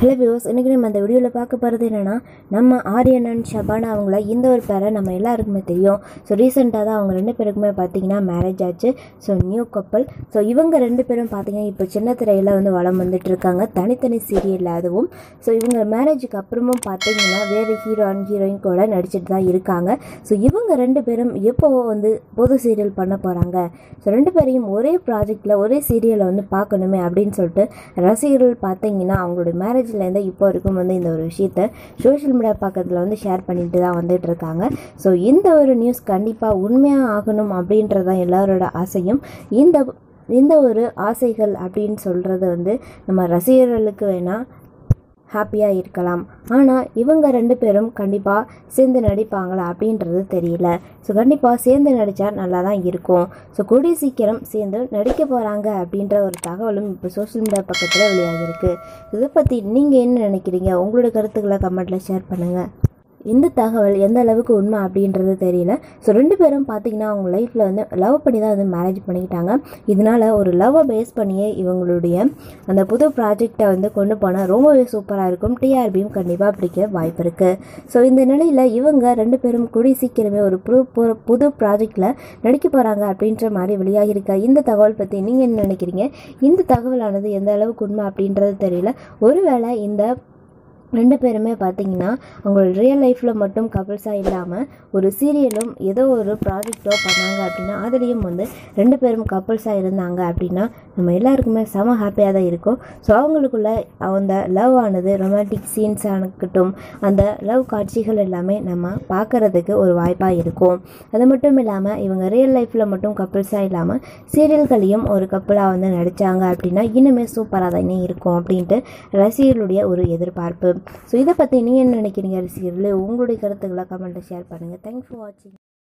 hello views இன்றைக்கி நம்ம இந்த வீடியோவில் பார்க்க போகிறது என்னென்னா நம்ம ஆரியன் அண்ட் ஷபானா அவங்கள இந்த ஒரு பேரை நம்ம எல்லாருக்குமே தெரியும் ஸோ ரீசெண்டாக தான் அவங்க ரெண்டு பேருக்குமே பார்த்தீங்கன்னா மேரேஜ் ஆச்சு ஸோ நியூ கப்பல் ஸோ இவங்க ரெண்டு பேரும் பார்த்தீங்கன்னா இப்போ சின்ன திரையில் வந்து வளம் வந்துட்டு இருக்காங்க தனித்தனி சீரியல் அதுவும் ஸோ இவங்க மேரேஜுக்கு அப்புறமும் பார்த்தீங்கன்னா வேறு ஹீரோ அண்ட் ஹீரோயின் கூட நடிச்சிட்டு தான் இருக்காங்க ஸோ இவங்க ரெண்டு பேரும் எப்போ வந்து பொது சீரியல் பண்ண போகிறாங்க ஸோ ரெண்டு பேரையும் ஒரே ப்ராஜெக்டில் ஒரே சீரியலை வந்து பார்க்கணுமே அப்படின்னு சொல்லிட்டு ரசிகர்கள் பார்த்தீங்கன்னா அவங்களுடைய மேரேஜ்லேருந்து இப்போ வரைக்கும் வந்து இந்த ஒரு விஷயத்த சோஷியல் மீடியா பக்கத்தில் வந்து ஷேர் பண்ணிட்டு தான் வந்துட்டு இருக்காங்க ஸோ இந்த ஒரு நியூஸ் கண்டிப்பாக உண்மையாக ஆகணும் அப்படின்றது தான் எல்லாரோட ஆசையும் இந்த இந்த ஒரு ஆசைகள் அப்படின்னு சொல்கிறது வந்து நம்ம ரசிகர்களுக்கு வேணால் ஹாப்பியாக இருக்கலாம் ஆனால் இவங்க ரெண்டு பேரும் கண்டிப்பாக சேர்ந்து நடிப்பாங்களா அப்படின்றது தெரியல ஸோ கண்டிப்பாக சேர்ந்து நடித்தா நல்லா தான் இருக்கும் ஸோ கூடிய சீக்கிரம் சேர்ந்து நடிக்க போகிறாங்க அப்படின்ற ஒரு தகவலும் இப்போ சோஷியல் மீடியா பக்கத்தில் வெளியாகிருக்கு இதை பற்றி நீங்கள் என்ன நினைக்கிறீங்க உங்களோட கருத்துக்களை கமெண்ட்டில் ஷேர் பண்ணுங்கள் இந்த தகவல் எந்த அளவுக்கு உண்மை அப்படின்றது தெரியல ஸோ ரெண்டு பேரும் பார்த்தீங்கன்னா அவங்க லைஃப்பில் வந்து லவ் பண்ணி தான் வந்து மேரேஜ் பண்ணிக்கிட்டாங்க இதனால் ஒரு லவ்வை பேஸ் பண்ணியே இவங்களுடைய அந்த புது ப்ராஜெக்டை வந்து கொண்டு போனால் ரொம்பவே சூப்பராக இருக்கும் டிஆர்பியும் கண்டிப்பாக பிடிக்க வாய்ப்பு இருக்குது ஸோ இந்த நிலையில் இவங்க ரெண்டு பேரும் கூடி சீக்கிரமே ஒரு புது பு- புது ப்ராஜெக்டில் நடிக்க போகிறாங்க அப்படின்ற மாதிரி வெளியாகியிருக்க இந்த தகவல் பற்றி நீங்கள் என்ன நினைக்கிறீங்க இந்த தகவலானது எந்த அளவுக்கு உண்மை அப்படின்றது தெரியல ஒருவேளை இந்த ரெண்டு பேருமே பார்த்தீங்கன்னா அவங்களோட ரியல் லைஃப்பில் மட்டும் கப்புள்ஸாக இல்லாமல் ஒரு சீரியலும் ஏதோ ஒரு ப்ராஜெக்டோ பண்ணாங்க அப்படின்னா அதுலேயும் வந்து ரெண்டு பேரும் கப்புள்ஸாக இருந்தாங்க அப்படின்னா நம்ம எல்லாருக்குமே செம ஹாப்பியாக தான் இருக்கும் ஸோ அவங்களுக்குள்ள அந்த லவ் ஆனது ரொமான்டிக் சீன்ஸ் இருக்கட்டும் அந்த லவ் காட்சிகள் எல்லாமே நம்ம பார்க்கறதுக்கு ஒரு வாய்ப்பாக இருக்கும் அது மட்டும் இல்லாமல் இவங்க ரியல் லைஃப்பில் மட்டும் கப்புள்ஸாக இல்லாமல் சீரியல்களையும் ஒரு கப்பலாக வந்து நடித்தாங்க அப்படின்னா இன்னுமே சூப்பராக தானே இருக்கும் அப்படின்ட்டு ரசிகர்களுடைய ஒரு எதிர்பார்ப்பு ஸோ இதை பற்றி நீங்கள் என்ன நினைக்கிறீங்க ரசிகர்களே உங்களுடைய கருத்துக்களை கமெண்ட்டை ஷேர் பண்ணுங்கள் தேங்க்ஸ் ஃபார் வாட்சிங்